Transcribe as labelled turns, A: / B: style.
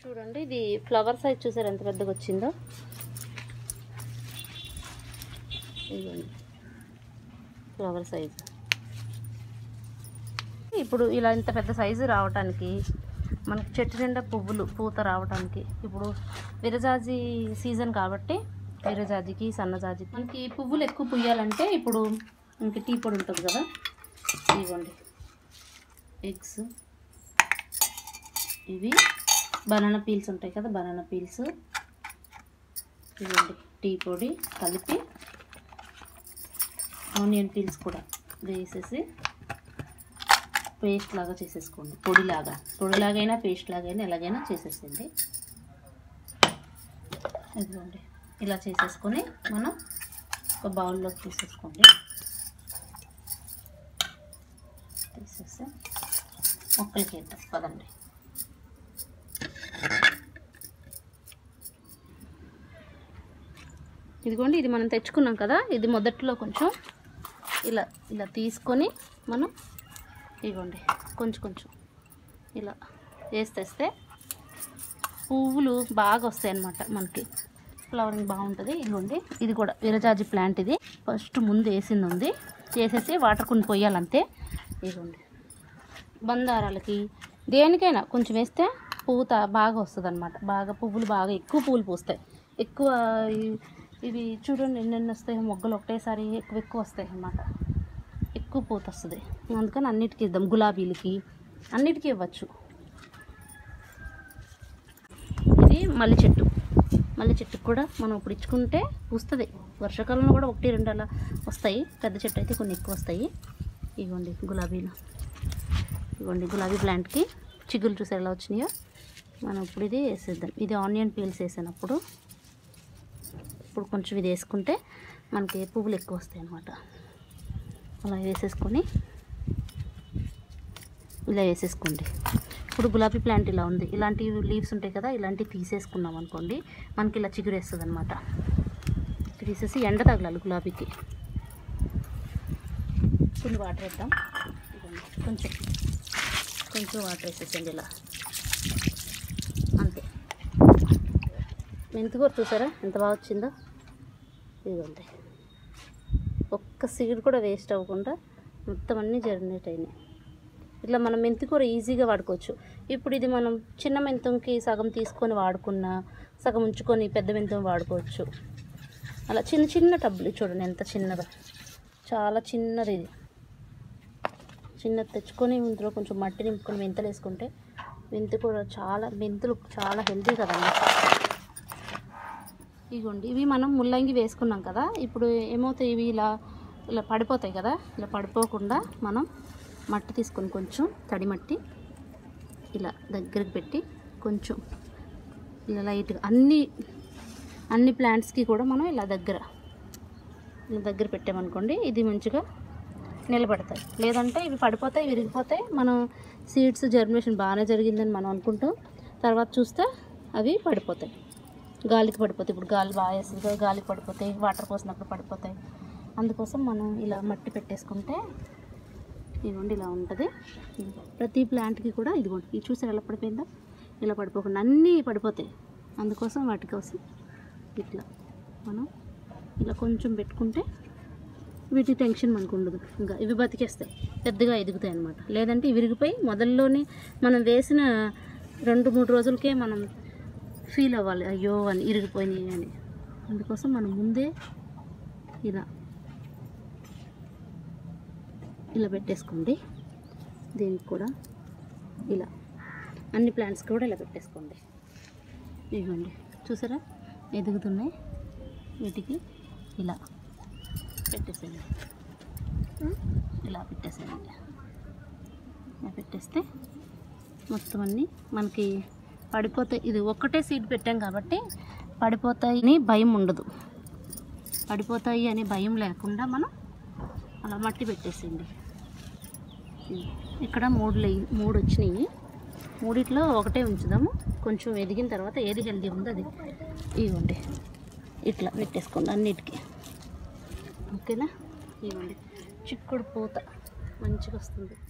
A: చూడండి ఇది flower size చూసారు ఎంత పెద్దగా వచ్చిందో ఇదిగోండి ఫ్లవర్ సైజ్ ఇప్పుడు ఇలా ఇంత పెద్ద సైజు రావటానికి మనకి చెట్టు నిండా పువ్వులు పూత రావటానికి ఇప్పుడు విరజాజి సీజన్ కాబట్టి విరజాజికి సన్నజాజికి మనకి పువ్వులు ఎక్కువ పుయ్యాలంటే ఇప్పుడు మనకి టీ పొడి ఉంటుంది కదా ఇవ్వండి ఎగ్స్ ఇవి బనానా పీల్స్ ఉంటాయి కదా బనానా పీల్స్ ఇవ్వండి టీ పొడి కలిపి ఆనియన్ పీల్స్ కూడా వేసేసి పేస్ట్ లాగా చేసేసుకోండి పొడిలాగా పొడిలాగైనా పేస్ట్ లాగైనా ఎలాగైనా చేసేసింది ఇదిగోండి ఇలా చేసేసుకొని మనం ఒక బౌల్లోకి తీసేసుకోండి తీసేసి మొక్కలకి వేద్దాం పదండి ఇదిగోండి ఇది మనం తెచ్చుకున్నాం కదా ఇది మొదట్లో కొంచెం ఇలా ఇలా తీసుకొని మనం ఇదిగోండి కొంచెం కొంచెం ఇలా వేసేస్తే పువ్వులు బాగా వస్తాయి అన్నమాట మనకి ఫ్లవరింగ్ బాగుంటుంది ఇదిగోండి ఇది కూడా విరజాజి ప్లాంట్ ఇది ఫస్ట్ ముందు వేసింది ఉంది చేసేసి వాటర్ కొన్ని పోయాలంతే ఇదిగోండి బందారాలకి దేనికైనా కొంచెం వేస్తే పూత బాగా వస్తుంది అనమాట బాగా పువ్వులు బాగా ఎక్కువ పువ్వులు పూస్తాయి ఎక్కువ ఈ- ఇవి చూడండి ఎన్నెన్ని వస్తాయి మొగ్గలు ఒకటేసారి ఎక్కువ ఎక్కువ వస్తాయి అన్నమాట ఎక్కువ పూత వస్తుంది అందుకని అన్నిటికీ ఇద్దాం గులాబీలకి అన్నిటికీ ఇవ్వచ్చు ఇది మల్లె చెట్టు మల్లె చెట్టుకు కూడా మనం ఇప్పుడు ఇచ్చుకుంటే పూస్తుంది వర్షాకాలంలో కూడా ఒకటి రెండు అలా వస్తాయి పెద్ద చెట్టు అయితే కొన్ని ఎక్కువ వస్తాయి ఇవ్వండి గులాబీలు ఇవ్వండి గులాబీ ప్లాంట్కి చిగులు చూసి ఎలా వచ్చినాయో మనం ఇప్పుడు ఇది వేసేద్దాం ఇది ఆనియన్ పీల్స్ వేసినప్పుడు ఇప్పుడు కొంచెం ఇది వేసుకుంటే మనకి పువ్వులు ఎక్కువ వస్తాయి అన్నమాట అలా వేసేసుకొని ఇలా వేసేసుకోండి ఇప్పుడు గులాబీ ప్లాంట్ ఇలా ఉంది ఇలాంటి లీవ్స్ ఉంటాయి కదా ఇలాంటివి తీసేసుకున్నాం అనుకోండి మనకి ఇలా చిగురు వేస్తుంది అనమాట తీసేసి ఎండ తగలాలి గులాబీకి కొన్ని వాటర్ వేద్దాం ఇదిగోండి. కొంచెం కొంచెం వాటర్ వేసేసండి ఇలా అంతే మెంతికూర చూసారా ఎంత బాగా వచ్చిందో ఇదిగోండి ఒక్క సీడ్ కూడా వేస్ట్ అవ్వకుండా మొత్తం అన్నీ జర్నేట్ అయినాయి ఇట్లా మనం మెంతికూర ఈజీగా వాడుకోవచ్చు ఇప్పుడు ఇది మనం చిన్న మెంతంకి సగం తీసుకొని వాడుకున్నా సగం ఉంచుకొని పెద్ద మెంతం వాడుకోవచ్చు అలా చిన్న చిన్న టబ్బులు చూడండి ఎంత చిన్నదో చాలా చిన్నది ఇది చిన్నది తెచ్చుకొని ఇందులో కొంచెం మట్టి నింపుకొని మెంతలు వేసుకుంటే మెంతి కూడా చాలా మెంతులు చాలా హెల్తీ కదండి ఇగోండి ఇవి మనం ముల్లంగి వేసుకున్నాం కదా ఇప్పుడు ఏమవుతాయి ఇవి ఇలా ఇలా పడిపోతాయి కదా ఇలా పడిపోకుండా మనం మట్టి తీసుకొని కొంచెం తడి మట్టి ఇలా దగ్గరికి పెట్టి కొంచెం ఇలా లైట్గా అన్ని అన్ని ప్లాంట్స్కి కూడా మనం ఇలా దగ్గర ఇలా దగ్గర పెట్టామనుకోండి ఇది మంచిగా నిలబడతాయి లేదంటే ఇవి పడిపోతాయి విరిగిపోతాయి మనం సీడ్స్ జర్మినేషన్ బాగానే జరిగిందని మనం అనుకుంటాం తర్వాత చూస్తే అవి పడిపోతాయి గాలికి పడిపోతాయి ఇప్పుడు గాలి బాగా వేస్తుంది కదా గాలికి పడిపోతాయి వాటర్ పోసినప్పుడు పడిపోతాయి అందుకోసం మనం ఇలా మట్టి పెట్టేసుకుంటే ఇదిగోండి ఇలా ఉంటుంది ఇదిగో. ప్రతి ప్లాంట్కి కూడా ఇదిగోండి ఇది చూసారు ఎలా పడిపోయిందో ఇలా పడిపోకుండా అన్నీ పడిపోతాయి అందుకోసం వాటి కోసం ఇట్లా మనం ఇలా కొంచెం పెట్టుకుంటే వీటి టెన్షన్ మనకు ఉండదు ఇంకా ఇవి బతికేస్తాయి పెద్దగా ఎదుగుతాయి అన్నమాట లేదంటే ఇవి విరిగిపోయి మొదల్లోనే మనం వేసిన రెండు మూడు రోజులకే మనం ఫీల్ అవ్వాలి అయ్యో అని ఇరిగిపోయినాయి అని అందుకోసం మనం ముందే ఇలా ఇలా పెట్టేసుకోండి దీనికి కూడా ఇలా అన్ని ప్లాంట్స్ కూడా ఇలా పెట్టేసుకోండి ఇవ్వండి చూసారా ఎదుగుతున్నాయి వీటికి ఇలా పెట్టేసేయండి ఇలా పెట్టేసేయండి ఇలా పెట్టేస్తే మొత్తం అన్నీ మనకి పడిపోతాయి ఇది ఒక్కటే సీడ్ పెట్టాం కాబట్టి పడిపోతాయి అని భయం ఉండదు పడిపోతాయి అనే భయం లేకుండా మనం అలా మట్టి పెట్టేసేయండి ఇక్కడ మూడు లే మూడు వచ్చినాయి మూడిట్లో ఒకటే ఉంచుదాము కొంచెం ఎదిగిన తర్వాత ఏది హెల్దీ ఉందో అది ఇవ్వండి ఇట్లా పెట్టేసుకోండి అన్నిటికీ ఓకేనా ఇవ్వండి చిక్కుడు పూత మంచిగా వస్తుంది